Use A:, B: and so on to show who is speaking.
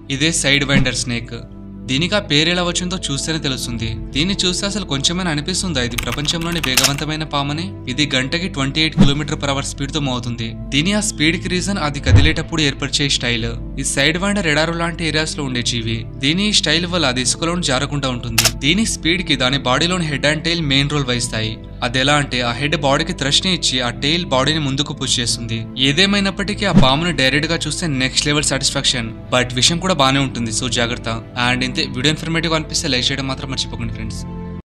A: ఇదే side winder snake దీనికి ఆ పేరు ఎలా వచ్చిందో చూస్తేనే తెలుస్తుంది దీన్ని చూస్తే అసలు కొంచెమైనా అనిపిస్తుందా ఇది ప్రపంచంలోని వేగవంతమైన పామని ఇది గంటకి twenty eight kilometer per hour speed తో మోగుతుంది దీని ఆ స్పీడ్ కి రీజన్ అది కదిలేటప్పుడు ఏర్పరిచే స్టైల్ ఈ సైడ్ వైండర్ ఎడారు లాంటి ఏరియాస్ లో ఉండే జీవి దీని ఈ స్టైల్ వల్ల అది ఇసుకలోని జారకుండా ఉంటుంది దీని స్పీడ్ కి దాని బాడీలోని head and tail main role వహిస్తాయి అది ఎలా అంటే ఆ హెడ్ బాడీకి థ్రష్ ని ఇచ్చి ఆ టైల్ బాడీని ముందుకు పుష్ చేస్తుంది ఏదేమైనప్పటికీ ఆ పాముని డైరెక్ట్ గా చూస్తే నెక్స్ట్ లెవెల్ సాటిస్ఫాక్షన్ బట్ విషయం కూడా బానే ఉంటుంది సో జాగ్రత్త అండ్ ఇంతే వీడియో ఇన్ఫర్మేటివ్ అనిపిస్తే లైక్ చేయడం మాత్రం మర్చిపోకండి ఫ్రెండ్స్